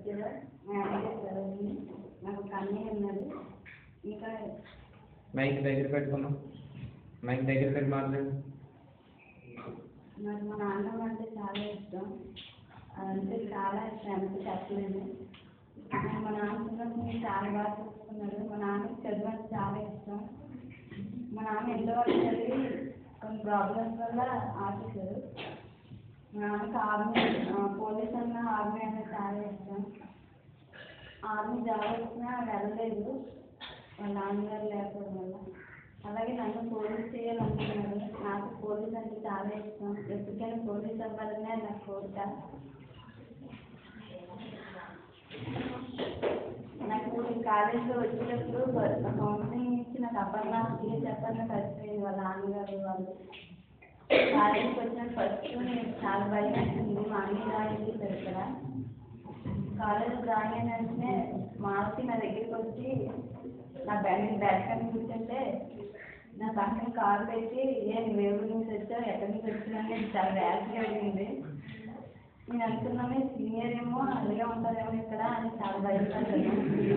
teacher manager చదివింది నాకు ఒక అన్నయ్య ఉన్నది ఇంకా మైక్ దగ్గర పెట్టుకున్నాం మైక్ దగ్గర పెట్టి మాట్లాడు నాకు మా నాన్నమ్మ అంటే చాలా ఇష్టం అంటే చాలా ఇష్టం ఎంత చెప్పలేదు ఆయన మా నాన్న చిన్నప్పుడు చాలా బాగా చూసుకున్నాడు మా నాన్నకి చదువు అంటే చాలా ఇష్టం మా నాన్న ఎంతో వరకు చదివి కొన్ని ప్రాబ్లమ్స్ వల్ల ఆపేశారు మా నాన్నకి ఆర్మీ పోలీస్ అన్న ఆర్మీ అంటే చాలా ఇష్టం ఆర్మీ జాబ్ వచ్చినా వెళ్ళలేదు వాళ్ళ నాన్నగారు లేకపోవడం వల్ల అలాగే నన్ను పోలీస్ చేయాలనుకున్నాడు నాకు పోలీస్ అంటే చాలా ఇష్టం ఎప్పటికైనా పోలీస్ అవ్వాలనే నా కోరిక నాకు ఈ కాలేజీలో వచ్చేటప్పుడు కౌన్సిలింగ్ ఇచ్చి నాకు అప్పర్ణ సీరియస్ అప్పర్ణ కలిసిపోయింది వాళ్ళ నాన్నగారు వాళ్ళు కాలేజీకి వచ్చిన ఫస్ట్ నేను చాలా భయం వేసింది మా అన్ని రాయింది ఇక్కడ కాలేజ్ జాయిన్ అయిన వెంటనే మారుతి నా దగ్గరికి వచ్చి నా బ్యాగ్ బ్యాగ్ కానీ కూర్చుంటే నా పక్కన కాల్ పెట్టి ఏ నువ్వు ఏ ఊరి నుంచి వచ్చావు ఎక్కడి నుంచి వచ్చినావు అని చాలా ర్యాష్గా అడిగింది నేను అనుకున్నాను సీనియర్ ఏమో అలాగే ఉంటారేమో ఇక్కడ అని చాలా భయపడ్డాను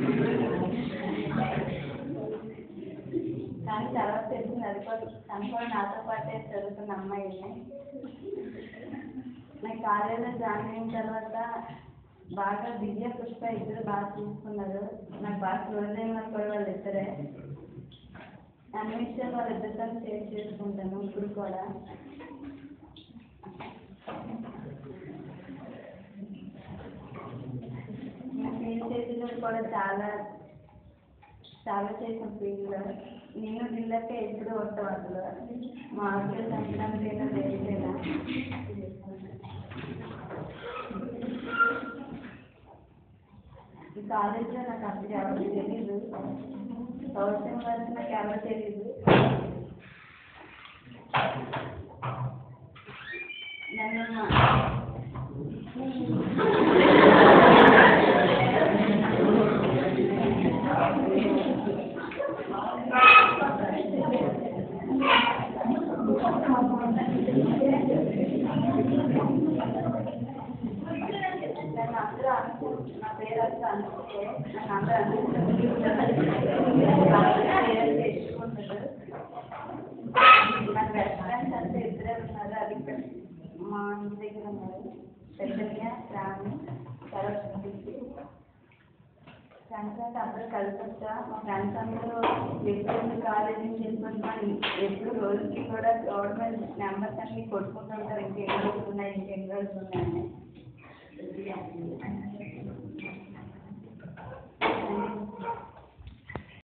కానీ తర్వాత తెలిసింది అది కూడా తను కూడా నాతో పాటే చదువుతున్న అమ్మాయిని నాకు కాలేజీలో జాయిన్ అయిన తర్వాత బాగా దివ్య పుష్ప ఇద్దరు బాగా చూసుకున్నారు నాకు బాగా క్లోజ్ అయిన వాళ్ళు కూడా వాళ్ళు ఇద్దరే అన్ని విషయాలు వాళ్ళిద్దరితో షేర్ చేసుకుంటాను ఇప్పుడు కూడా నా ఫీల్ చేసిన కూడా చాలా చాలా చేసిన ఫీల్ నేను దిల్లకే ఎప్పుడు వస్తాం అసలు మా ఆవిడ సంక్రాంతి అయినా తెలిసేలా ఈ కాలేజీలో నాకు అసలు ఎవరు తెలీదు సంవత్సరం వరకు నాకు ఎవరు తెలీదు నన్ను మా నన్ను అందరూ అనుకో నా పేరు అంతా అనుకుంటే నన్ను అందరూ తెచ్చుకుంటారు నా బెస్ట్ ఫ్రెండ్స్ అంటే ఇద్దరే ఉన్నారు అది ఇక్కడ మా ఇంటి దగ్గర ఉన్నారు పెద్దయ్య రాణి సరస్వతి ఫ్రెండ్స్ అంటే అందరూ కలిసి వచ్చా మా ఫ్రెండ్స్ అందరూ ఎప్పుడు కాలేజీ నుంచి వెళ్ళిపోతున్నాను ఎప్పుడు రోజుకి కూడా గవర్నమెంట్ నెంబర్స్ అన్ని కొట్టుకుంటుంటారు ఇంకెన్ని రోజులు ఉన్నాయి ఇంకెన్ని రోజులు ఉన్నాయని